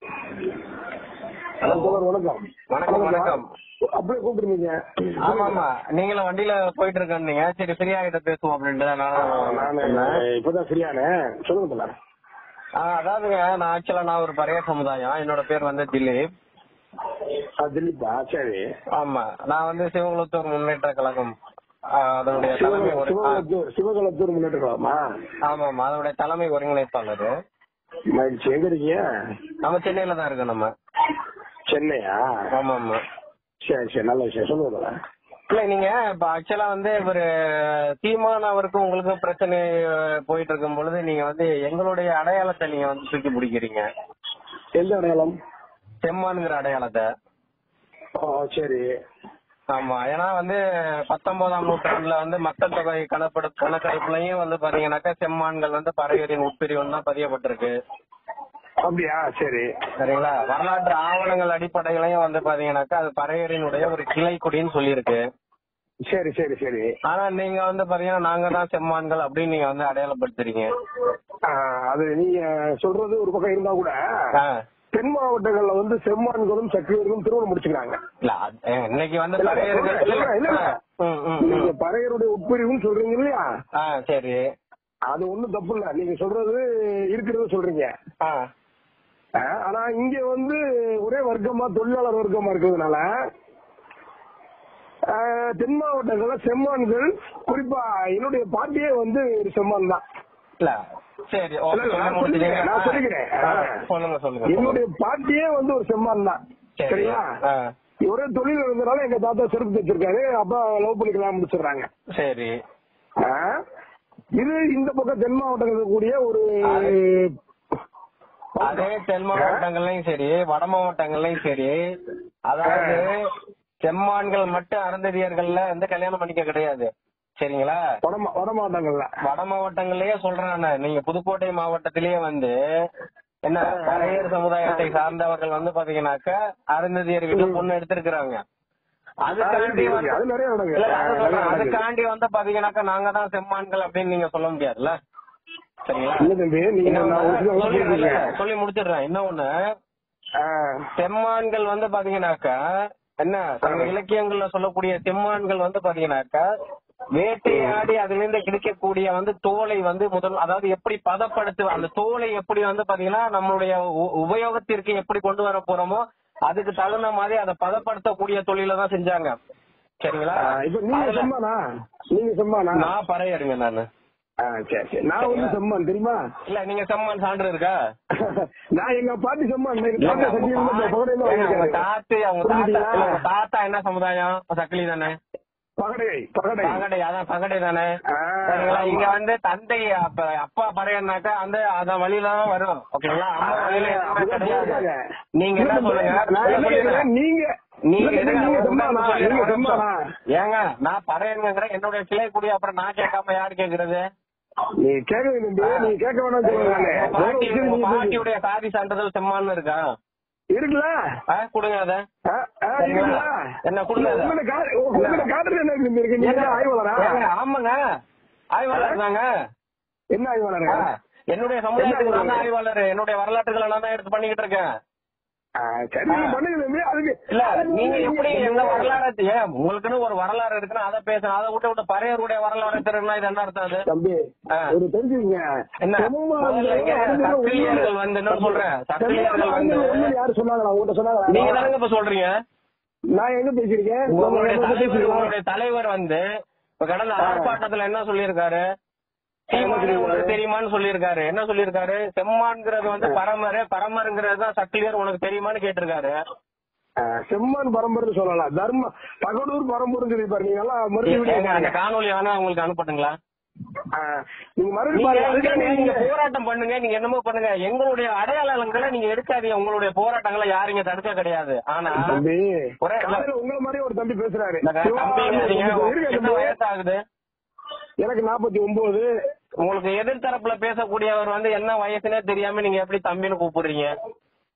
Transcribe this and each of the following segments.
Hello தோழர் வணக்கம் வணக்கம், வணக்கம். அப்படியே கூப்பிட்டுருந்தீங்க ஆமா ஆமா நீங்களும் வண்டியில போயிட்டு இருக்கீங்க சரி ஃப்ரீ ஆகிட்ட பேசுவோம் அப்படின்ட்டு தான் நானு நானும் இப்பதான் சரியானே சொல்லுங்க தோழர் ஆ, அதாவதுங்க நான் ஆக்சுவலா நான் ஒரு பறைய சமுதாயம் என்னோட பேர் வந்து திலீப் ஆ, திலீப்பா சரி ஆமா நான் வந்து சிவகுலத்தூர் முன்னேற்ற கழகம் ஆ, அதனுடைய தலைமை சிவகல- ஒரு ஆ, சிவகலத்தூர் சிவகலத்தூர் முன்னேற்ற கழகமா ஆமா ஆமா அதனுடைய தலைமை ஒருங்கிணைப்பாளர் மகிழ்ச்சி எங்க இருக்கீங்க நம்ம சென்னையில தான் இருக்கோம் நம்ம சென்னையா ஆமா ஆமா சரி சரி நல்ல விஷயம் சொல்லுங்க தோழர் இல்ல நீங்க இப்ப ஆக்சுவலா வந்து இவரு சீமான் அவருக்கும் உங்களுக்கும் பிரச்சனை அஹ், போயிட்டு இருக்கும் பொழுது நீங்க வந்து எங்களுடைய அடையாளத்தை நீங்க வந்து தூக்கி பிடிக்கிறீங்க எந்த அடையாளம் செம்மான்ங்கிற அடையாளத்தை ஓ சரி ஆமா ஏன்னா வந்து பத்தொன்பதாம் நூற்றாண்டுல வந்து மக்கள் தொகை கணப்பெடு கணக்கெடுப்புலயும் வந்து பாத்தீங்கன்னாக்கா செம்மான்கள் வந்து பறையரின் உட்பிரிவுன்னு தான் பதியப்பட்டிருக்கு அப்படியா சரி சரிங்களா வரலாற்று ஆவணங்கள் அடிப்படையிலையும் வந்து பாத்தீங்கன்னாக்கா அது பறையரினுடைய ஒரு கிளை கொடின்னு சொல்லியிருக்கு சரி சரி சரி ஆனா நீங்க வந்து பாத்தீங்கன்னா நாங்க தான் செம்மான்கள் அப்படின்னு நீங்க வந்து அடையாளப்படுத்துறீங்க ஆ, அது நீங்க சொல்றது ஒரு பக்கம் இருந்தா கூட ஆ. தென் மாவட்டங்கள்ல வந்து செம்மான்களும் சக்கிரியர்களும் திருமணம் முடிச்சுக்கிறாங்க இல்ல அது- அஹ், இன்னைக்கு வந்து இல்ல, பறையர்கள் இல்ல, இல்ல, இல்ல. ம், ம், நீங்க ம். பறையருடைய உட்பிரிவுன்னு சொல்றீங்க இல்லையா ஆ சரி அது ஒண்ணும் தப்பு இல்ல நீங்க சொல்றது இருக்கிறத சொல்றீங்க ஆ ஆ, ஆனா இங்க வந்து ஒரே வர்க்கமா தொழிலாளர் வர்க்கமா இருக்கிறதுனால ஆ, தென் மாவட்டங்கள்ல செம்மான்கள் குறிப்பா என்னுடைய பாட்டியே வந்து ஒரு செம்மான் தான் இல்ல சரி ஓகே இல்ல, இல்ல, நான் சொல்லி முடிச்சிட்டீங்க. சொல்லிக்கிறேன், நான் ஆ, சொல்லிக்கிறேன். ஆ, சொல்லுங்க சொல்லுங்க என்னுடைய பாட்டியே வந்து ஒரு செம்மான் தான் சரி சரியா ஆ, ஒரே தொழில் இருந்தனால எங்க தாத்தா செருப்பு தைச்சிருக்காரு அப்பா லவ் பண்ணிக்கலாம் முடிச்சிடுறாங்க சரி ஆ? இது இந்த பக்கம் தென் மாவட்டத்தில் இருக்கக்கூடிய ஒரு அதே தென் மாவட்டங்கள்லயும் சரி வட மாவட்டங்கள்லயும் சரி அதாவது செம்மான்கள் மட்டும் அருந்ததியர்கள்ல வந்து கல்யாணம் பண்ணிக்க கிடையாது சரிங்களா வட மா- வட மாவட்டங்கள்ல வட மாவட்டங்கள்லயே சொல்றேன் நான். நீங்க புதுக்கோட்டை மாவட்டத்திலேயே வந்து என்ன பறையர் சமுதாயத்தை சார்ந்தவர்கள் வந்து பாத்தீங்கன்னாக்கா அருந்ததியர் வீட்டுல பொண்ணு எடுத்திருக்கிறாங்க அதுக்காண்டி வந்து- அது நிறைய நடக்குது. இல்ல, அது நிறைய சொல்றேன். நடக்குது. அதுக்காண்டி வந்து பாத்தீங்கன்னாக்கா நாங்க தான் செம்மான்கள் அப்படின்னு நீங்க சொல்ல முடியாதுல்ல சரிங்களா இல்ல தம்பி நீங்க இன்னொன்னு, நான் ஒரு சில சொல்லி விஷயம் இல்ல, சொல்றேன். சொல்லி முடிச்சிடுறேன் இன்னொன்னு ஆ. செம்மான்கள் வந்து பாத்தீங்கன்னாக்கா என்ன சங்க இலக்கியங்கள்ல சொல்லக்கூடிய செம்மான்கள் வந்து பாத்தீங்கன்னாக்கா வேட்டையாடி அதுல இருந்து கிடைக்கக்கூடிய வந்து தோலை வந்து முதல் அதாவது எப்படி பதப்படுத்து அந்த தோலை எப்படி வந்து பாத்தீங்கன்னா நம்மளுடைய உ- உபயோகத்திற்கு எப்படி கொண்டு வர போறோமோ அதுக்கு தகுந்த மாதிரி அதை பதப்படுத்தக்கூடிய தொழில தான் செஞ்சாங்க சரிங்களா ஆ, இப்ப நீங்க அதுல- செம்மானா நீங்க செம்மானா நான் பறையடுங்க நானு ஆ, சரி சரி நான் வந்து செம்மான் தெரியுமா இல்ல நீங்க செம்மான் சான்று இருக்கா நான் எங்க பாட்டி செம்மான் எங்க இல்லங்க, தாத்தா உங்க சத்தியம் பா- பகடையில ஏங்க, உங்க வாங்கியிருக்காரு. தாத்து அவங்க தாத்தா புரிஞ்சுதா? இல்ல, உங்க தாத்தா என்ன சமுதாயம் சக்கிலி தானே பகடை பகடை பகடை அதான் பகடை தானே ஆ, சரிங்களா ஆமா. இங்க வந்து தந்தை அப்ப அப்பா பறையனாக்கா அந்த அதன் வழியில தான் வரும் ஓகேங்களா அம்மா வழியில எதுவுமே கிடையாது நீங்க என்ன சொல்லுங்க நான் என்ன கேக்குறேன், நீங்க நீங்க இல்ல, எதுக்கு நீங்க அவங்க செம்மானா சொல்லுங்க, நீங்க ஒரு செம்மானா நிமிஷம். ஏங்க நான் பறையனுங்கிற என்னுடைய கிளை கூடி அப்புறம் நான் கேட்காம யாரு கேக்குறது நீ கேட்க வேண்டும் தம்பி, நீ கேட்க வேணாம் சொல்லுங்க உங்க பாட்டி- உங்க பாட்டியுடைய சாதி சான்றிதழ் செம்மான்னு இருக்கா இருக்குல்ல ஆ, கொடுங்க அத ஆ, ஆ, இருக்குல்ல? என்ன கொடுங்க அதை. உங்கள்ட்ட கா- உங்கள்ட்ட காட்டுறது என்ன தம்பி இருக்கு நீங்க ஏங்க, தான் ஆய்வாளரா ஏங்க, ஆமாங்க ஆய்வாளர் தாங்க என்ன ஆய்வாளர் ஆ, என்னுடைய சமுதாயத்துக்கு நான் தான் ஆய்வாளர் என்னுடைய வரலாற்றுகளை நான் தான் எடுத்து பண்ணிக்கிட்டு இருக்கேன் சரி நீங்க பண்ணுங்க தம்பி அதுக்கு இல்ல அதுக்கு நீங்க எப்படி எந்த நீங்க- வரலாறு ஏன் உங்களுக்குன்னு ஒரு வரலாறு இருக்குன்னா அதை பேசணும் அதை விட்டு விட்டு பறையருடைய வரலாறு தெரியும்னா இது என்ன அர்த்தம் அது தம்பி ஆ. ஒரு தெரிஞ்சுக்கங்க என்ன? முதல்ல இங்க சத்திரியர்கள் வந்து என்ன சொல்றேன்? சத்திரியர்கள் வந்து- யாரு சொன்னாங்களா உங்ககிட்ட சொன்னாங்களா நீங்க தானங்க இப்ப சொல்றீங்க நான் எங்க பேசிருக்கேன் உங்களுடைய உங்க தலைவர் பேசிருக்கேன். உங்களுடைய தலைவர் வந்து இப்ப கடந்த ஆர்ப்பாட்டத்துல என்ன சொல்லியிருக்காரு சீமானே உனக்கு தெரியுமான்னு சொல்லியிருக்காரு என்ன சொல்லியிருக்காரு செம்மான்ங்கிறது வந்து பரமரு பரமருங்கிறது தான் சத்திரியர் உனக்கு தெரியுமான்னு கேட்டிருக்காரு ஆ, செம்மான் பரம்பரைன்னு சொல்லலாம் தர்ம பகடூர் பரம்பரைன்னு சொல்லிருப்பாரு நீங்க எல்லாம் ஏங்க, மறுபடியும் அந்த காணொலி வேணா உங்களுக்கு அனுப்பட்டுங்களா ஆ, நீங்க மறுபடியும் நீங்க பாருங்க. அதுக்கு அதுக்காண்டி நீங்க நீங்க போராட்டம் பண்ணுங்க நீங்க என்னமோ பண்ணுங்க எங்களுடைய அடையாளங்களை நீங்க எடுக்காதீங்க உங்களுடைய போராட்டங்களை யாரும் இங்க தடுக்க கிடையாது ஆனா தம்பி ஒரே- காலையில உங்களை மாதிரி ஒரு தம்பி பேசுறாரு இந்த தம்பிங்கிறீங்க, இருங்க என்ன தம்பி. வயசு ஆகுது எனக்கு நாற்பத்தி ஒன்பது உங்களுக்கு எதிர்த்தரப்புல பேசக்கூடியவர் வந்து என்ன வயசுனே தெரியாம நீங்க எப்படி தம்பின்னு கூப்பிடுறீங்க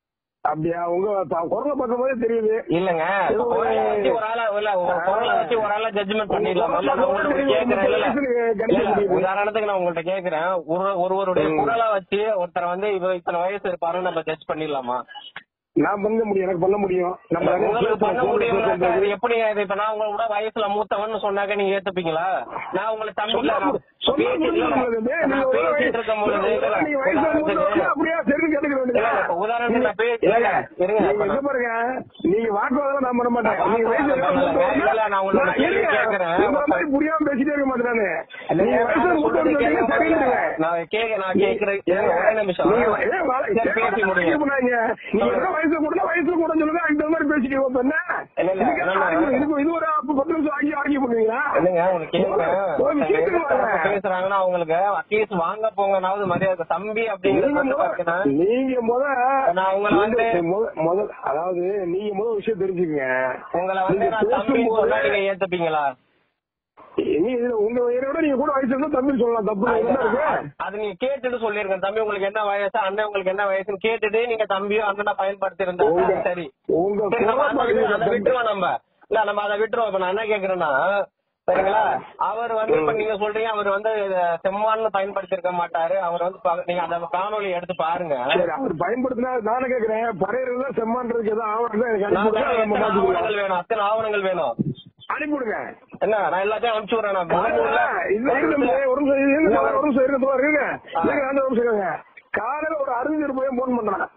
அப்படியா உங்க ப- குரலை பார்க்கும் போதே தெரியுது இல்லங்க இப்ப குரலை வச்சு ஒரு ஆளா இல்ல ஒரு குரலை வச்சு ஒரு ஆளா ஜட்ஜ்மெண்ட் பண்ணிடலாம் இல்ல நான் உங்கள்ட்ட கேக்குறேன் இல்ல இல்ல. இல்ல உதாரணத்துக்கு நான் உங்கள்ட்ட கேக்குறேன் ஒரு ஒருவருடைய குரலை வச்சு ஒருத்தரை வந்து இவ இத்தனை வயசு இருப்பாருன்னு நம்ம ஜட்ஜ் பண்ணிடலாமா நான் பண்ண முடியும் எனக்கு பண்ண முடியும் நம்ம நிறைய உங்களுக்கு பண்ண பேசுறோம், முடியும்ல பேசுறோம், சார். பேசுறோம். எப்படி இது இப்ப நான் உங்களை விட வயசுல மூத்தவன்னு சொன்னாக்க நீங்க ஏத்துப்பீங்களா நான் உங்களை தம்பி சொன்னா நான் சொன்னா பேசிட்டு புரியும் இல்ல, உங்களுக்கு. நான் நீங்க ஒரு பேசிட்டு இருக்கும் பொழுது வயசு- நீங்க வயசுல மூத்தவங்க அப்படியே சரின்னு கேட்டுக்க வேண்டியது. இல்ல, இப்ப உதாரணத்துக்கு நான் பேசி- ஏங்க, இருங்க, நீங்க இப்ப இங்க நான்- பாருங்க, நீங்க வாக்குவாதம் நான் பண்ண மாட்டேன். நீங்க வயசுல வாக்குவாதம் பண்ணல. இல்ல, இல்ல, நான் உங்களோட நான் கேள்வி இருங்க. கேட்கிறேன். உங்களை மாதிரி புரியாம பேசிட்டே இருக்க மாட்டேன் நானு. நீங்க நான் வயசுல சொல்றது மூத்தவங்க கேட்க சொன்னீங்க, சரின்னுங்க. நான் கேக்க நான் கேக்குறேன் ஒரே நிமிஷம் நீங்க ஏன் வாழ- சரி, பேசி கேட்க முடியும் பண்ணாதீங்க. நீங்க என்ன வயசுல கூட வயசுல கூட சொல்லுங்க அதுக்கு தகுந்த மாதிரி பேசிட்டு இப்ப என்ன இல்ல, இல்ல, இதுக்கு இல்ல, argue- இல்ல. இதுக்கு இது ஒரு பத்து நிமிஷம் ஆகி ஆர்கியூ பண்ணுவீங்களா இல்லைங்க உங்களுக்கு ஒரு விஷயத்துக்கு வாங்க. கேட்கறேன் பேசுறாங்கன்னா அவங்களுக்கு அட்லீஸ்ட் வாங்க போங்கனாவது மரியாதை தம்பி அப்படிங்கிறது நீங்க வந்து முத- பாத்தீங்கன்னா நீங்க முத நான் உங்களை வந்து- நீங்க முத- முதல் அதாவது நீங்க முதல் விஷயம் தெரிஞ்சுக்கங்க உங்களை வந்து நீங்க நான் தம்பின்னு பேசும்போது- சொன்னா நீங்க ஏத்துப்பீங்களா நீங்க இதுல உங்க என்னை விட நீங்க கூட வயசு இருந்தா தம்பி சொல்லலாம் தப்பு என்ன இருக்கு அது நீங்க கேட்டுட்டு சொல்லிருங்க தம்பி உங்களுக்கு என்ன வயசு அண்ணன் உங்களுக்கு என்ன வயசுன்னு கேட்டுட்டு நீங்க தம்பியோ அண்ணனா பயன்படுத்தி இருந்தா உங்க- சரி உங்க சரி, நம்ம அதை விட்டு- அதை குரல் விட்டுருவோம் நம்ம இல்ல நம்ம அதை விட்டுருவோம் இப்ப நான் என்ன கேக்குறேன்னா சரிங்களா அவர் வந்து இப்ப நீங்க சொல்றீங்க அவர் வந்து செம்மான்னு பயன்படுத்தி இருக்க மாட்டாரு அவர் வந்து பா- நீங்க அந்த காணொளி எடுத்து பாருங்க சரி அவர் பயன்படுத்தினா நானே கேக்குறேன் பறையறதுல செம்மான்றதுக்கு ஏதோ ஆவணம் தான் எனக்கு நான் அனுப்பி விடுங்க, நம்ம எத்தனை மாத்திக்கலாம். ஆவணங்கள் வேணும் அத்தனை ஆவணங்கள் வேணும் அனுப்பிவிடுங்க என்ன நான் எல்லாத்தையும் அனுப்பிச்சு விடுறேன் நான் காலையில இல்ல, இருங்க, இருங்க, ஒரு நிமிஷம் இருங்க, ஒரு நிமிஷம் இருங்க, தோ, இருங்க. இருங்க, அந்த ஒரு நிமிஷம் இருங்க. காலையில ஒரு அறிஞர் போய் போன் பண்றான்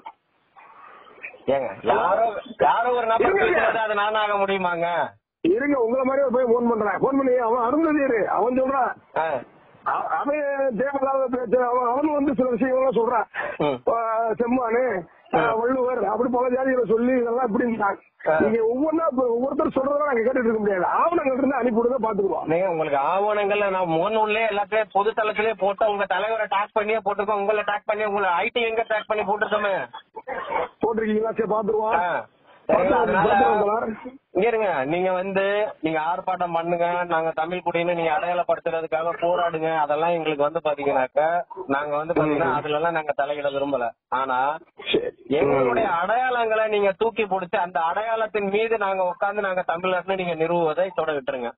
ஏங்க யாரோ யாரோ ஒரு நபர் இருங்க. பேசுறது அது நான் ஆக முடியுமாங்க இருங்க உங்களை மாதிரி ஒரு போய் போன் பண்றான் போன் பண்ணி அவன் அருந்ததியர் அவன் சொல்றான் ஆ. அ- அவன் தேவையில்லாத பேச்சு அவன் அவன் வந்து சில விஷயங்கள்லாம் சொல்றான் ம். ஆ, செம்மானு ஆ, வள்ளுவர் அப்படி பல ஜாதிகளை சொல்லி இதெல்லாம் இப்படின்றாங்க ஆ. நீங்க ஒவ்வொன்னா இப்ப ஒவ்வொருத்தர் சொல்றதெல்லாம் நாங்க கேட்டுட்டு இருக்க முடியாது ஆவணங்கள் இருந்து அனுப்பி விடுங்க பாத்துக்குவோம் நீங்க உங்களுக்கு ஆவணங்கள்ல நான் முகநூல்லே எல்லாத்தையும் பொது தளத்திலே போட்டு உங்க தலைவரை டாக் பண்ணியே போட்டிருக்கோம் உங்களை டாக் பண்ணி உங்களை ஐடி எங்க டாக் பண்ணி போட்டிருக்கோமே போட்டிருக்கீங்களா சரி பாத்துருவோம் ஆ. சரிங்களா? பாத்துருவோம், அதனால பாத்துருவோம். இங்க இருங்க நீங்க வந்து நீங்க ஆர்ப்பாட்டம் பண்ணுங்க நாங்க தமிழ் குடின்னு நீங்க அடையாளப்படுத்துறதுக்காக போராடுங்க அதெல்லாம் எங்களுக்கு வந்து பாத்தீங்கன்னாக்க நாங்க வந்து பாத்தீங்கன்னா அதுல எல்லாம் நாங்க தலையிட விரும்பல ஆனா சரி. எங்களுடைய அடையாளங்களை நீங்க தூக்கி பிடிச்சு அந்த அடையாளத்தின் மீது நாங்க உட்கார்ந்து நாங்க தமிழர்னு நீங்க நிறுவுவதை தொட விட்டுருங்க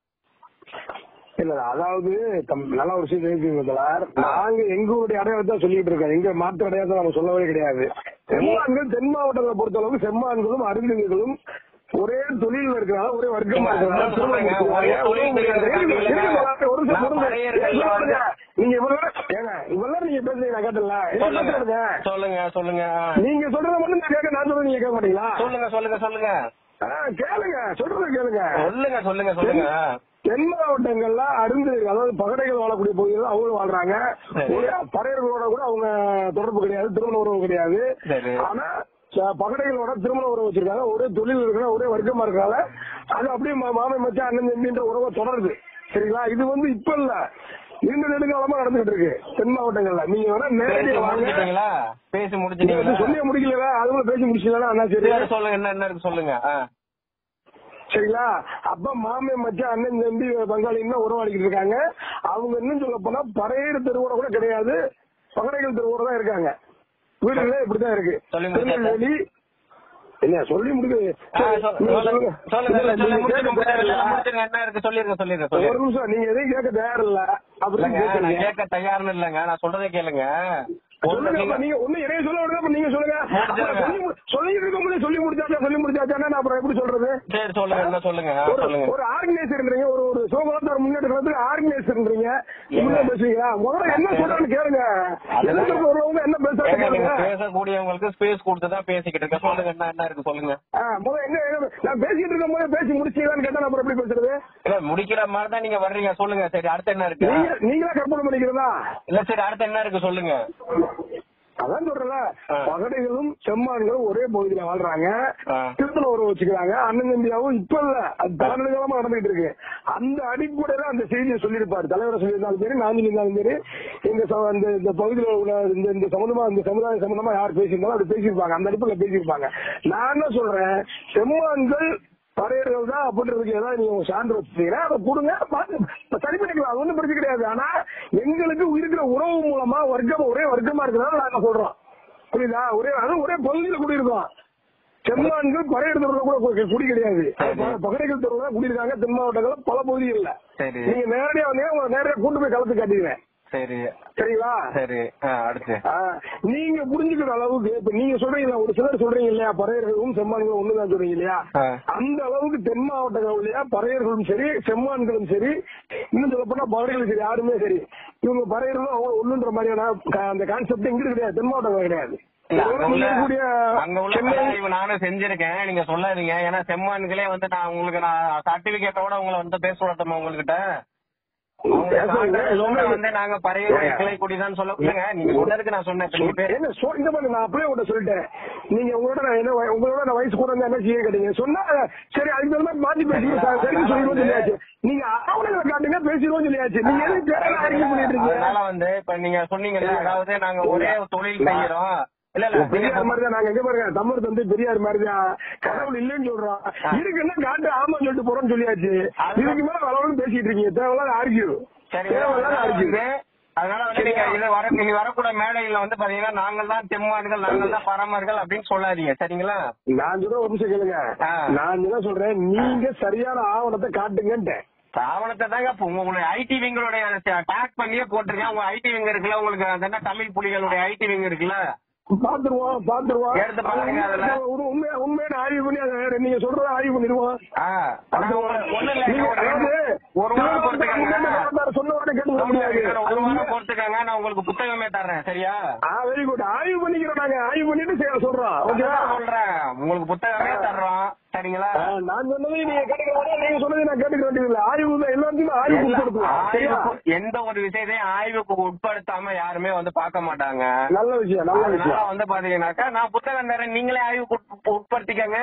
இல்ல இல்ல, அதாவது தம்- நல்ல ஒரு விஷயம் தெரிஞ்சுக்கங்க தோழர். நாங்க எங்களுடைய அடையாளத்தை சொல்லிட்டு இருக்கோம் எங்க மாற்று அடையாளத்தை நம்ம சொல்லவே கிடையாது செம்மான்கள் தென் மாவட்டங்களை பொறுத்தளவுக்கு செம்மான்களும் அறிஞர்களும் ஒரே தொழில் இருக்கிறனால ஒரே வர்க்கமா நீங்க இருக்கிறனால என்ன சொல்றீங்க? திருமணம் ஒரே முடிக்கிறாங்க. தொழில் இருங்க, இருங்க, இருக்கிறது இருங்க, தோழர், ஒரு நிமிஷம் நான் பொறுங்க. பறையர்கள் ஏங்க, வந்து- நீங்க இவ்வளவு நேரம் ஏங்க, இவ்வளவு நேரம் நீங்க பேசுறீங்க நான் கேட்டல சொல்லுங்க சொல்லுங்க சொல்லுங்க சொல்லுங்க நீங்க சொல்றத மட்டும் நான் கேட்க நான் சொல்றது நீங்க கேட்க மாட்டீங்களா சொல்லுங்க சொல்லுங்க சொல்லுங்க ஆ, கேளுங்க சொல்றத கேளுங்க சொல்லுங்க சொல்லுங்க சொல்லுங்க தென் மாவட்டங்கள்ல அருந்து அதாவது பகடைகள் வாழக்கூடிய பகுதிகள் அவங்களும் வாழ்றாங்க சரி. ஒரு பறையர்களோட கூட அவங்க தொடர்பு கிடையாது திருமண உறவு கிடையாது சரி. ஆனா ச- பகடைகளோட திருமண உறவு வச்சிருக்காங்க ஒரே தொழில் இருக்கிற ஒரே வர்க்கமா இருக்கனால அது அப்படியே மா- மாமன் மச்சான் அண்ணன் தம்பின்ற உறவை தொடருது சரிங்களா இது வந்து இப்ப இல்ல நீண்ட நெடுங்காலமா நடந்துகிட்டு இருக்கு தென் மாவட்டங்கள்ல நீங்க வேணா பேசி நேரடியா வாங்க முடிச்சிட்டீங்களா பேசி நீங்க முடிச்சிட்டீங்களா சொல்லிய முடிக்கல அதுவும் பேசி முடிச்சீங்களா அண்ணா சரி சரி, சொல்லுங்க என்ன என்ன இருக்கு சொல்லுங்க ஆ. சரிங்களா அப்ப மாமே மச்சான் அண்ணன் தம்பி பங்காளின்னு உறவாடிக்கிட்டு இருக்காங்க அவங்க இன்னும் சொல்ல போனா பறையர் தெருவோட கூட கிடையாது பகடைகள் தெருவோட தான் இருக்காங்க வீடுகளே இப்படிதான் இருக்கு சொல்லி முடிச்சாச்சா? திருநெல்வேலி என்ன சொல்லி முடிக்க ஆ, சொல்- சொல்லுங்க சொல்லுங்க சொல்லுங்க முடிச்சிருங்க முடிச்சிருங்க முடிச்சிருங்க என்ன இருக்கு சொல்லிருங்க சொல்லிருங்க ஒரு சொல்லிருங்க நிமிஷம் நீங்க எதையும் கேட்க தயாரில்ல அப்படின்னு இல்லைங்க, நான் கேக்குறீங்க. கேட்க தயார்னு இல்லைங்க நான் சொல்றதை கேளுங்க ஒண்ணு சொல்லுங்க அப்ப நீங்க- நீங்க ஒண்ணு இறைய சொல்ல விடுங்க அப்ப நீங்க சொல்லுங்க முடிச்சிருங்க. அப்புறம் சொல்லி மு- சொல்லிட்டு இருக்கும்போது சொல்லி முடிச்சாச்சா சொல்லி முடிச்சாச்சா நான் அப்புறம் எப்படி சொல்றது சரி சொல்லுங்க என்ன சொல்லுங்க ஆ, ஒரு சொல்லுங்க ஒரு ஆர்கனைசர்ன்றீங்க ஒரு ஒரு சோகலத்தார் முன்னேற்றத்துக்கு ஆர்கனைசர்ன்றீங்க இப்படிதான் பேசுவீங்களா முதல்ல என்ன சொல்றேன்னு கேளுங்க அதெல்லாம் எதிர்த்து வருவவங்க என்ன பேசுறாங்க ஏங்க, நீங்க கேளுங்க பேசக்கூடியவங்களுக்கு ஸ்பேஸ் கொடுத்து தான் பேசிக்கிட்டு இருக்கேன் சொல்லுங்க என்ன என்ன இருக்கு சொல்லுங்க ஆ, முதல்ல என்ன என்ன- நான் பேசிட்டு இருக்கும் போது பேசி முடிச்சீங்களான்னு கேட்டா நான் அப்புறம் எப்படி பேசுறது இல்ல முடிக்கிற மாதிரி தான் நீங்க வர்றீங்க சொல்லுங்க சரி அடுத்து என்ன இருக்கு நீங்க நீங்களா கற்பனை பண்ணிக்கிறதா இல்ல சரி அடுத்து என்ன இருக்கு சொல்லுங்க அதான் சொல்றல ஆ. பகடைகளும் செம்மான்களும் ஒரே பகுதியில வாழ்றாங்க ஆ. திருத்தல உறவு வச்சுக்கிறாங்க அண்ணன் தம்பியாவும் இப்ப இல்ல அது தலைநிலமா நடந்துகிட்டு இருக்கு அந்த அடிப்படையில அந்த செய்தியை சொல்லியிருப்பாரு தலைவரை சொல்லியிருந்தாலும் சரி நான் சொல்லியிருந்தாலும் சரி இந்த ச- அந்த இந்த பகுதியில் உள்ள இந்த இந்த சம்பந்தமா இந்த சமுதாய சம்பந்தமா யார் பேசியிருந்தாலும் அப்படி பேசியிருப்பாங்க அந்த அடிப்படையில பேசியிருப்பாங்க நான் என்ன சொல்றேன் செம்மான்கள் பறையர்கள் தான் அப்படின்றதுக்கு ஏதாவது நீங்க உங்க சான்று வச்சுட்டீங்கன்னா அதை கொடுங்க பார்த்து இப்ப சரி பண்ணிக்கலாம் அது ஒண்ணும் பிரச்சனை கிடையாது ஆனா எங்களுக்கு இருக்கிற உறவு மூலமா வர்க்கம் ஒரே வர்க்கமா இருக்கிறதால நாங்க சொல்றோம் புரியுதா ஒரே அதுவும் ஒரே பகுதியில குடியிருக்கோம் செம்மான்கள் பறையர் தெருவுல கூட கு- குடி கிடையாது ப- பகடைகள் தெருவுல தான் குடியிருக்காங்க தென் மாவட்டங்கள்ல பல பகுதிகள்ல சரி நீங்க நேரடியா வந்தீங்கன்னா உங்களை நேரடியா கூட்டு போய் கலந்து காட்டிடுவேன் சரி சரிங்களா சரி ஆ, அடுத்து ஆ, நீங்க புரிஞ்சுக்கிற அளவுக்கு இப்ப நீங்க சொல்றீங்களா ஒரு சிலர் சொல்றீங்க இல்லையா பறையர்களும் செம்மான்களும் ஒண்ணுதான் சொல்றீங்க இல்லையா ஆ. அந்த அளவுக்கு தென் மாவட்டங்கள்லயா பறையர்களும் சரி செம்மான்களும் சரி இன்னும் சொல்ல போனா பறையர்களும் சரி யாருமே சரி இவங்க பறையர்களும் அவங்க ஒண்ணுன்ற மாதிரியான க- அந்த கான்செப்ட் இங்கிட்டு கிடையாது தென் மாவட்டங்கள் கிடையாது இல்ல, அங்க நீங்க உள்ள இருக்கக்கூடிய அங்க உள்ள சென்னை கலாய்வு நானும் செஞ்சிருக்கேன் நீங்க சொல்லாதீங்க ஏன்னா செம்மான்களே வந்து நான் உங்களுக்கு நான் சர்டிபிகேட்டோட உங்களை வந்து பேச விடட்டுமா உங்ககிட்ட அவங்க பேசுறீங்க. சான்றிதழோட வந்து நாங்க பறைய கிளை குடிதான் சொல்ல இல்லைங்க நீங்க சொன்னதுக்கு நான் சொன்னேன் இப்ப நீங்க பேச என்ன சொ- இந்த மாதிரி நான் அப்படியே உங்கள்ட்ட சொல்லிட்டேன் நீங்க உங்களோட நான் என்ன வய- உங்களோட நான் வயசு கூட இருந்தா என்ன செய்ய கேட்டீங்க சொன்னா சரி அதுக்கு தகுந்த மாதிரி மாத்தி பேசிக்க சார் சரி சொல்லிடுவோம் சொல்லியாச்சு நீங்க ஆவணங்களை காட்டுங்க பேசிடுவோம் சொல்லியாச்சு நீங்க எதுக்கு தேவையில்லாம அறிக்கை பண்ணிட்டு இருக்கீங்க அதனால வந்து இப்ப நீங்க சொன்னீங்கல்ல அதாவது நாங்க ஒரே தொழில் செய்யறோம் இல்ல இல்ல பெரியார் நீங்க மாதிரி தான் நாங்க எங்க பாருங்க தமிழ் தந்தை பெரியார் மாதிரி தான் கடவுள் இல்லைன்னு சொல்றோம் இருக்குன்னா காட்டு ஆமான்னு சொல்லிட்டு போறோம்னு சொல்லியாச்சு இதுக்கு மேல வளவலும் பேசிட்டு இருக்கீங்க தேவையில்லாத ஆர்கியூ சரி தேவையில்லாத அதனால ஆர்கியூ வந்து அதனால வந்து நீங்க இது வர நீங்க வரக்கூட மேடையில வந்து பாத்தீங்கன்னா நாங்கள் தான் தெம்மான்கள் நாங்கள் தான் பரமர்கள் அப்படின்னு சொல்லாதீங்க சரிங்களா நான் சொல்ற ஒரு நிமிஷம் கேளுங்க ஆ. நான் என்ன சொல்றேன் நீங்க சரியான ஆவணத்தை காட்டுங்கன்ட்டேன் ஆவணத்தை தாங்க இப்ப உங்களுடைய ஐடி விங்களுடைய டேக் பண்ணியே போட்டிருக்கேன் உங்க ஐடி விங் இருக்குல்ல உங்களுக்கு அது என்ன தமிழ் புலிகளுடைய ஐடி விங் இருக்குல்ல பாத்துருவோம் பாத்துருவோம் எடுத்து பாருங்க அதுல. உண்மையா உண்மையான ஆய்வு பண்ணி அதை நீங்க சொல்றத ஆய்வு பண்ணிடுவோம் ஆ, ஆனா உங்களுக்கு ஒண்ணும் இல்ல நீங்க ஒரு அதாவது ஒரு வாரம் பொறுத்துக்கங்க சிவகாமி சொன்ன வார்த்தை கேட்டுக்க முடியாது ஒரு வாரம் பொறுத்துக்கங்க நான் உங்களுக்கு புத்தகமே தர்றேன் சரியா வெரி குட் ஆய்வு பண்ணிக்கிறோம் நாங்க ஆய்வு பண்ணிட்டு செய்ய சொல்றோம் ஓகேவா அதான் சொல்றேன் உங்களுக்கு புத்தகமே தர்றோம் சரிங்களா ஆ, நான் சொன்னதையும் நீங்க கேட்டுக்க வேண்டாம் நீங்க சொன்னதையும் நான் கேட்டுக்க வேண்டியதில்லை ஆய்வு தான் எல்லாத்தையுமே ஆய்வு உட்படுத்துவோம் சரியா ஆய்வுக்கு- எந்த ஒரு விஷயத்தையும் ஆய்வுக்கு உட்படுத்தாம யாருமே வந்து பார்க்க மாட்டாங்க நல்ல விஷயம் நல்ல அதனால விஷயம் வந்து பாத்தீங்கன்னாக்கா நான் புத்தகம் தரேன் நீங்களே ஆய்வுக்கு உட்- உட்படுத்திக்கங்க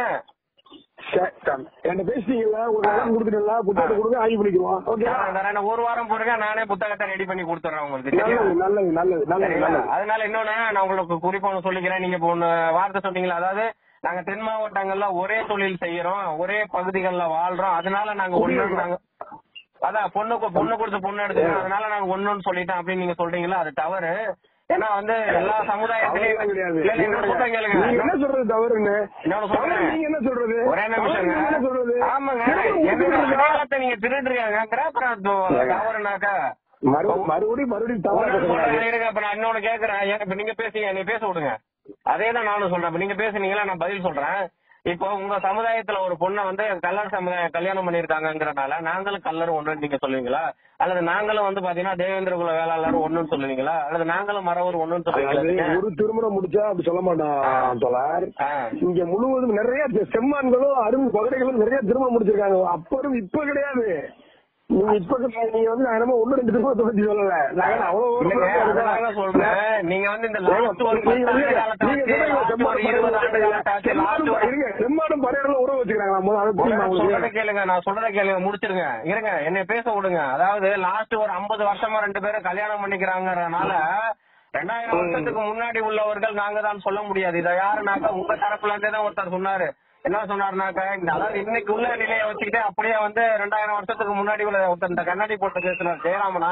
சரி, சரி. என்கிட்ட பேசிட்டீங்களா ஒரு நேரம் கொடுத்துட்டீங்களா புத்தகத்தை கொடுங்க ஆய்வு பண்ணிக்குவோம் ஓகேவா தரேன், தரேன். நான் ஒரு வாரம் பொறுங்க நானே புத்தகத்தை ரெடி பண்ணி கொடுத்துறேன் உங்களுக்கு சரியா? நல்லது நல்லது நல்லது நல்லது சரிங்களா? நல்லது அதனால இன்னொன்னு நான் உங்களுக்கு குறிப்பா ஒண்ணு சொல்லிக்கிறேன் நீங்க இப்போ ஒண்ணு வார்த்தை சொன்னீங்களா அதாவது நாங்க தென் மாவட்டங்கள்ல ஒரே தொழில் செய்யறோம் ஒரே பகுதிகள்ல வாழ்றோம் அதனால நாங்க ஒண்ணு நாங்க அதான் பொண்ணுக்கு பொண்ணு கொடுத்து பொண்ணு எடுத்துக்கணும் அதனால நாங்க ஒண்ணுன்னு சொல்லிட்டோம் அப்படின்னு நீங்க சொல்றீங்களா அது தவறு ஏன்னா வந்து எல்லா சமுதாயத்திலயும் அதெல்லாம் கிடையாது. இல்ல, இல்ல, என்னோட புத்தகம் கேளுங்க நீங்க என்ன சொல்றது தவறுன்னு என்னோட தவறு சொல்றேன். நீங்க என்ன சொல்றது ஒரே தவறு நிமிஷங்க நீங்க என்ன சொல்றது ஆமாங்க திரும்ப என்னோட உங்களுக்கு அடையாளத்தை நீங்க திருடுறீங்க அப்புறம் தவறுனாக்கா மறு- மறுபடியும் மறுபடியும் தவறு ஒண்ணு பேசக்கூடாது. சொல்றேன், இருங்க, இப்ப நான் இன்னொன்னு கேக்குறேன் ஏன் இப்ப நீங்க பேசுங்க நீ பேச விடுங்க அதே தான் நானும் சொல்றேன் இப்ப நீங்க பேசுனீங்களா நான் பதில் சொல்றேன் இப்போ உங்க சமுதாயத்துல ஒரு பொண்ணை வந்து கல்லர் சமுதாயம் கல்யாணம் பண்ணிருக்காங்கங்கறனால நாங்களும் கல்லர் ஒண்ணுன்னு நீங்க சொல்லுவீங்களா அல்லது நாங்களும் வந்து பாத்தீங்கன்னா தேவேந்திர குல வேளாளர் ஒண்ணுன்னு சொல்லுவீங்களா அல்லது நாங்களும் மரவர் ஒண்ணுன்னு அதாவது சொல்லுவீங்களா ஒரு திருமணம் முடிச்சா அப்படி சொல்ல மாட்டான் தோழர் ஆ. இங்க முழுவதும் நிறைய செ- செம்மான்களும் அரும்பு பகடைகளும் நிறைய திருமணம் முடிச்சிருக்காங்க அப்பறம் இப்ப கிடையாது நீங்க இப்ப கிடையாது. நீங்க வந்து நான் என்னமோ ஒண்ணு ரெண்டு திருமணத்தை பத்தி சொல்லல நாங்க அவ்வளவு ஒரு இல்லைங்க, வருஷம் அதனால சொல்றேன் நீங்க வந்து இந்த லாஸ்ட் ஒரு பத்து நீங்க ஆண்டு வந்து- காலத்தை நீங்க வச்சு, சொல்றீங்க last ஒரு இருபது ஆண்டு காலத்தை வச்சு, last செம்மாடும் ஒரு- இருங்க, செம்மாடும் பறையர்களும் உறவு வச்சுக்கிறாங்களா முதல்ல அதை ஒரு தெரியுமா நிமிஷம் உங்களுக்கு சொல்றத கேளுங்க நான் சொல்றத கேளுங்க முடிச்சிருங்க இருங்க என்னை பேச விடுங்க அதாவது லாஸ்ட் ஒரு 50 வருஷமா ரெண்டு பேரும் கல்யாணம் பண்ணிக்கிறாங்கறனால ரெண்டாயிரம் வருஷத்துக்கு முன்னாடி உள்ளவர்கள் நாங்க தான் சொல்ல முடியாது இத யாருனாக்கா உங்க தரப்புல இருந்தே தான் ஒருத்தர் சொன்னாரு என்ன சொன்னாருனாக்கா இந்த அதாவது இன்னைக்கு உள்ள நிலையை வச்சுக்கிட்டு அப்படியே வந்து ரெண்டாயிரம் வருஷத்துக்கு முன்னாடி உள்ள ஒருத்தர் இந்த கண்ணாடி போட்டு பேசுனார் ஜெயராமனா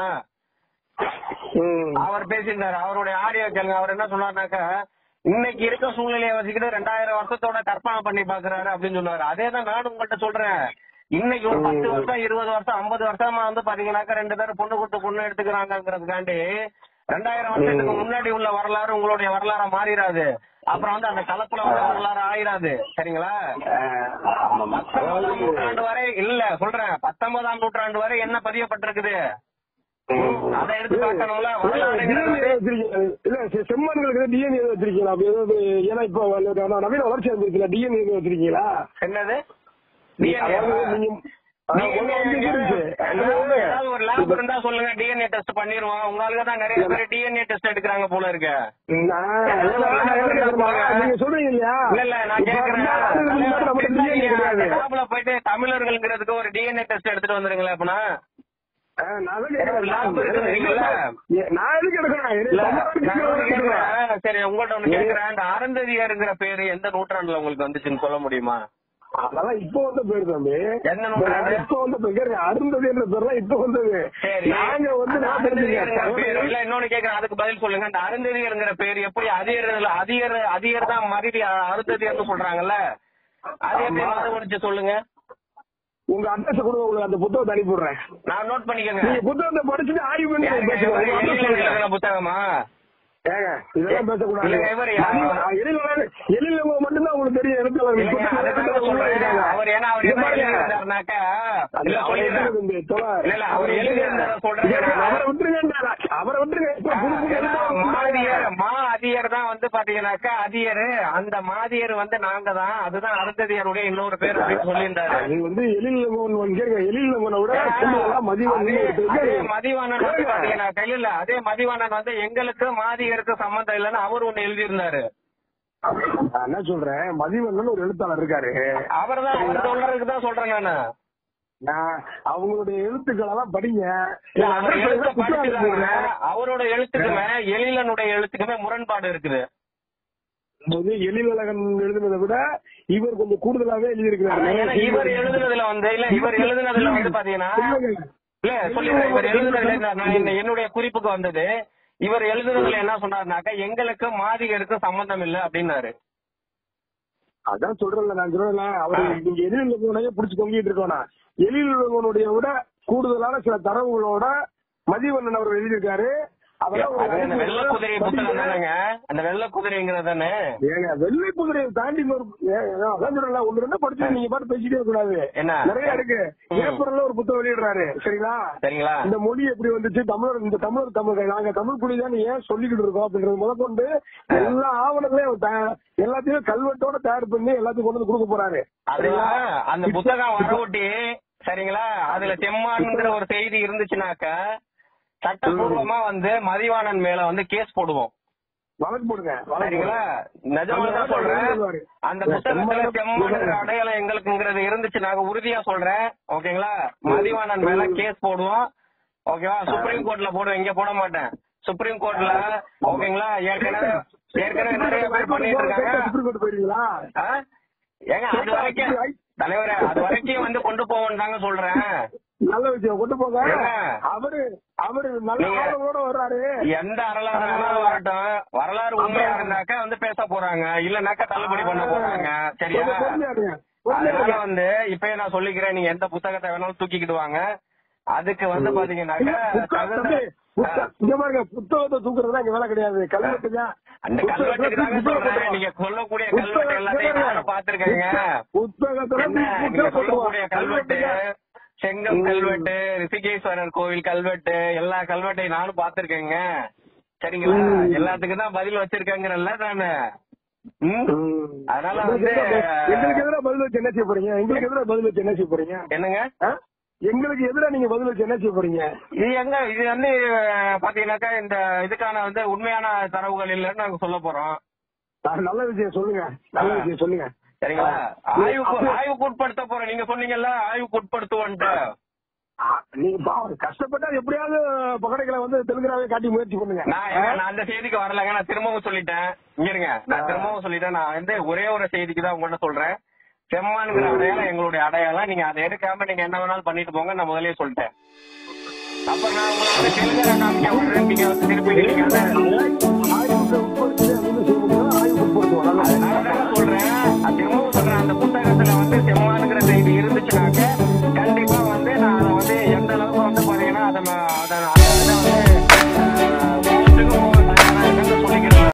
ம். அவர் பேசியிருந்தாரு அவருடைய ஆடியோ கேளுங்க அவர் என்ன சொன்னாருனாக்கா இன்னைக்கு இருக்க சூழ்நிலையை வச்சுக்கிட்டு ரெண்டாயிரம் வருஷத்தோட கற்பனை பண்ணி பாக்குறாரு அப்படின்னு சொன்னாரு அதே தான் நானும் உங்கள்கிட்ட சொல்றேன் இன்னைக்கு ஒரு பத்து வருஷம் இருபது வருஷம் ஐம்பது வருஷமா வந்து பாத்தீங்கன்னாக்கா ரெண்டு பேரும் பொண்ணு கொடுத்து பொண்ணு எடுத்துக்கிறாங்கிறதுக்காண்டி ரெண்டாயிரம் வருஷத்துக்கு முன்னாடி உள்ள வரலாறு உங்களுடைய வரலாறா மாறிடாது அப்புறம் வந்து அந்த கலப்புல உள்ள வரலாறு ஆயிராது சரிங்களா பத்தொன்பதாம் நூற்றாண்டு வரை இல்ல சொல்றேன் பத்தொன்பதாம் நூற்றாண்டு வரை என்ன பதியப்பட்டிருக்குது அதை எடுத்து பார்க்கணும்ல வரலாறுங்கிறது DNA வந்து வச்சிருக்கீங்க. இல்ல செ- செம்மண்களுக்கு டிஎன்ஏ வச்சிருக்கீங்களா அப்படி ஏதாவது ஏன்னா இப்போ வ- நவீன வளர்ச்சி வந்துருக்குல்ல டிஎன்ஏ வச்சிருக்கீங்களா என்னது அதாவது நீங்க அதாவது DNA ஒண்ணு வந்து இருக்கு. ஏதாவது ஏதாவது ஒரு லேப் இருந்தா சொல்லுங்க டிஎன்ஏ டெஸ்ட் பண்ணிருவோம் உங்களுக்கு தான் நிறைய பேர் டிஎன்ஏ டெஸ்ட் எடுக்கிறாங்க போல இருக்கு நான் நான் என்ன கேக்குறேன்னா, நீங்க சொல்றீங்க இல்லையா இல்ல இல்ல நான் இப்ப கேக்குறேன் ரெண்டாயிரம் ஆண்டுகளுக்கு முன்னாடி நம்மகிட்ட DNA கிடையாது. லேப்ல போயிட்டு தமிழர்கள்ங்கிறதுக்கு ஒரு டிஎன்ஏ டெஸ்ட் எடுத்துட்டு வந்துருங்களேன் அப்படின்னா ஆ, நான் அதான் கேக்குறேன். லேப் இருக்குல்ல? ஏ, நான் எதுக்கு எடுக்கிறேன் இல்ல, எனக்கு நான் ஒண்ணு தமிழ்நாட்டுக்கு எடுக்கிறேன். கேக்குறேன். சரி உங்கள்ட்ட ஒண்ணு கேக்குறேன் இந்த அறந்ததியாருங்கிற பேரு எந்த நூற்றாண்டுல உங்களுக்கு வந்துச்சுன்னு சொல்ல முடியுமா அதெல்லாம் இப்ப வந்த பேர் தம்பி என்ன நூற்றாண்டு? இப்ப வந்த பேர் அருந்ததி என்ற பேர்லாம் இப்ப வந்தது சரி நாங்க வந்து அந்த நான் அருந்ததியர்ங்கிற பேர் தெரிஞ்சுக்கிறேன். இல்ல இன்னொன்னு கேக்குறேன் அதுக்கு பதில் சொல்லுங்க அந்த அருந்ததியர்ங்கிற பேர் எப்படி அதிகர் அதிகர் அதிகர் தான் மறுபடி அருந்ததியர்னு சொல்றாங்கல்ல அது எப்படி ஆமா. மறுபடிச்சு சொல்லுங்க உங்க அட்ரஸ் கூட உங்களுக்கு அந்த புத்தகத்தை அனுப்பிடுறேன் நான் நோட் பண்ணிக்கங்க நீங்க புத்தகத்தை படிச்சுட்டு ஆய்வு பண்ணி யாருங்க பேசுங்க. இவரு உங்க address எழிலன் சொல்லுங்க. எழுதின புத்தகமா ஏங்க, இதெல்லாம் பேசக்கூடாது. இல்ல, இவரு யாரு? எழிலன் எழிலன் மட்டும்தான் உங்களுக்கு தெரியும் எழுத்தாளர். இல்லைங்க, புத்தகம் அதுதாங்க எழுத்தாளர் உள்ள சொல்றேன். இருக்காங்க. அவர் ஏன்னா அவர் இங்க என்ன பாருங்க. எழுதியிருந்தாருனாக்கா அந்த இல்ல அவர் சொல்லிடுறேன் எழுதுனது இந்த தோழர். இல்ல, இல்ல, அவர் எழுதியிருந்தாரு சொல்றேன். இல்ல, அவரை விட்டுருங்க அவரை விட்டுருங்க இப்ப புது புது ஏன்னா எழுத்தாளர் மாதியர் வந்தாங்க. மா அதியர் தான் வந்து பாத்தீங்கன்னாக்கா அதியர் அந்த மாதியர் வந்து நாங்க தான் அதுதான் அருந்ததியருடைய இன்னொரு பேர் அப்படின்னு சொல்லியிருந்தாரு அது வந்து எழிலங்கோன் வந்து கேளுங்க, எழிலங்கோனை விட கூடுதலா மதிவதன் அதே- ஒருத்தர் அதே இருக்காரு. மதிவாணன் வந்து கேளுங்க. பாத்தீங்கன்னாக்கா இல்ல அதே மதிவாணன் வந்து எங்களுக்கு மாதியருக்கு சம்பந்தம் இல்லைன்னு அவர் ஒண்ணு எழுதியிருந்தாரு நான் என்ன சொல்றேன் மதிவண்ணன் ஒரு எழுத்தாளர் இருக்காரு அவர் தான் அவர் சொல்றதுக்கு தான் சொல்றேன் நானு நான் அவங்களுடைய எழுத்துக்களை எல்லாம் படிங்க இல்ல, அவர் அப்புறம் எழுத்த புத்தகம் படிச்சுதாங்க எழுதுங்க. அவரோட எழுத்துக்குமே எழிலனுடைய எழுத்துக்குமே முரண்பாடு இருக்குது போது எழிலழகன் எழுதுனதை விட இவர் கொஞ்சம் கூடுதலாவே எழுதியிருக்கிறாரு ஆனா, ஏன்னா இவர் எழுதுனதுல வந்து இல்ல இவர் எழுதுனதுல வந்து பாத்தீங்கன்னா இல்ல சொல்லிடுறேன் இவர் எழுதுனதுல இந்த- நான் என்ன- என்னுடைய குறிப்புக்கு வந்தது இவர் எழுதுனதுல என்ன சொன்னாருனாக்கா எங்களுக்கு மாதிகருக்கு சம்பந்தம் இல்ல அப்படின்னாரு அதான் சொல்றேன்ல நான் சொல்றேன்ல அவர் நீங்க எழிலழகனையே புடிச்சு தொங்கிட்டு இருக்கோம்னா எழிலழகனுடைய விட கூடுதலான சில தரவுகளோட மதிவண்ணன் அவர் எழுதியிருக்காரு அதெல்லாம் ஒரு அது அந்த வெள்ள குதிரை புத்தகம் படிங்க. தானேங்க அந்த வெள்ள குதிரைங்கிறது தானே ஏங்க வெள்ளை குதிரையை தாண்டி ஒரு ஏ- ஏன் அதான் சொல்றேன்ல ஒண்ணு ரெண்டு படிச்சு நீங்க பாட்டு பேசிட்டே இருக்க கூடாது என்ன? நிறைய இருக்கு ம். ஏப்ரல்ல ஒரு புத்தகம் வெளியிடுறாரு சரிங்களா சரிங்களா இந்த மொழி எப்படி வந்துச்சு தமிழர் இந்த தமிழர் தமிழ் நாங்க தமிழ் குடி தான் ஏன் சொல்லிக்கிட்டு இருக்கோம் அப்படின்றது முதற்கொண்டு எல்லா ஆவணங்களையும் அவர் தயா- எல்லாத்தையும் கல்வெட்டோட தயார் பண்ணி எல்லாத்தையும் கொண்டு வந்து கொடுக்க போறாரு அதுவா அந்த புத்தகம் வரவொட்டி சரிங்களா அதுல செம்மான்ங்கிற ஒரு செய்தி இருந்துச்சுனாக்க சட்டப்பூர்வமா வந்து மதிவாணன் மேல வந்து கேஸ் போடுவோம் வழக்கு போடுங்க வழக்கு சரிங்களா போடுங்க. நிஜமா தான் அந்த சொல்றேன் எழுதுவாரு. அந்த இல்ல, புத்தகத்துல செம்மான் செம்மானுங்கிற அடையாளம் எங்களுக்குங்கிறது இருந்துச்சு நாங்க உறுதியா சொல்றேன் ஓகேங்களா மதிவாணன் மேல கேஸ் போடுவோம் ஓகேவா சுப்ரீம் கோர்ட்ல போடுவேன் இங்க போட மாட்டேன் சுப்ரீம் கோர்ட்ல ஓகேங்களா ஏற்கனவே ஏற்கனவே நிறைய பேர் பண்ணிட்டு இருக்காங்க சுப்ரீம் கோர்ட் போயிருக்கீங்களா ஆ? ஏங்க அது வரைக்கும் தலைவரே அது வரைக்கும் வந்து கொண்டு போவோம் தாங்க சொல்றேன் நல்ல விஷயம் கொண்டு போங்க ஏங்க? அவரு அவரு நல்ல நீங்க- ஆவணங்களோட வர்றாரு எந்த வரலாறு வேணாலும் வரட்டும் வரலாறு உண்மையா இருந்தாக்கா வந்து பேச போறாங்க இல்லனாக்கா தள்ளுபடி பண்ண போறாங்க சரியா கொஞ்சம் பொறுமையா இருங்க. பொறுமையா அதனால இருங்க. வந்து இப்பயே நான் சொல்லிக்கிறேன் நீங்க எந்த புத்தகத்தை வேணாலும் தூக்கிக்கிட்டு வாங்க அதுக்கு வந்து பாத்தீங்கன்னாக்கா புத்தகம் தகுந்த- தம்பி, புத்த- இங்க பாருங்க புத்தகத்தை தூக்குறதுலாம் இங்க வேலை கிடையாது கல்வெட்டு தான் அந்த கல்வெட்டுக்கு தாங்க சொல்றேன் நீங்க சொல்லக்கூடிய கல்வெட்டு எல்லாத்தையும் நானும் பாத்திருக்கேங்க புத்தகத்துல என்ன நீங்க சொல்லக்கூடிய கல்வெட்டு கல்வெட்டு செங்கம் கல்வெட்டு ரிஷிகேஸ்வரர் கோவில் கல்வெட்டு எல்லா கல்வெட்டையும் நானும் பாத்திருக்கேங்க சரிங்களா ம். எல்லாத்துக்கும் தான் பதில் வச்சிருக்கேங்கிறல்ல நானு ம்? அதனால வந்து எங்களுக்கு எதிராக பதில் வச்சு என்ன செய்ய போறீங்க எங்களுக்கு எதிராக பதில் வச்சு என்ன செய்ய போறீங்க என்னங்க ஆ? எங்களுக்கு எதிராக நீங்க பதில் வச்சு என்ன செய்ய போறீங்க இது எங்க இது வந்து அஹ், பாத்தீங்கன்னாக்கா இந்த இதுக்கான வந்து உண்மையான தரவுகள் இல்லைன்னு நாங்க சொல்ல போறோம் ஆ, நல்ல விஷயம் சொல்லுங்க நல்ல ஆ. விஷயம் சொல்லுங்க சரிங்களா ஆ. ஆய்வுக்கு அப்ப- ஆய்வுக்கு உட்படுத்த போறோம் நீங்க சொன்னீங்கல்ல ஆய்வுக்கு உட்படுத்துவோன்ட்டு ஆ, நீங்க பாவம் கஷ்டப்பட்டா எப்படியாவது பகடைகளை வந்து தெலுங்குராவே காட்டி முயற்சி பண்ணுங்க நான் ஏங்க, நான் அந்த செய்திக்கு வரலங்க நான் திரும்பவும் சொல்லிட்டேன் இங்க இருங்க நான் ஆ. திரும்பவும் சொல்லிட்டேன் நான் வந்து ஒரே ஒரு செய்திக்கு தான் உங்கள்ட்ட சொல்றேன் செம்மான்ங்கிற அடையாளம் எங்களுடைய அடையாளம் நீங்க அதை எடுக்காம நீங்க என்ன வேணாலும் பண்ணிட்டு போங்க நான் முதல்லயே சொல்லிட்டேன் அப்ப நான் உங்களை வந்து தெலுங்கரை காமிக்க விடுறேன் நீங்க வந்து திருப்பி நீங்க வந்து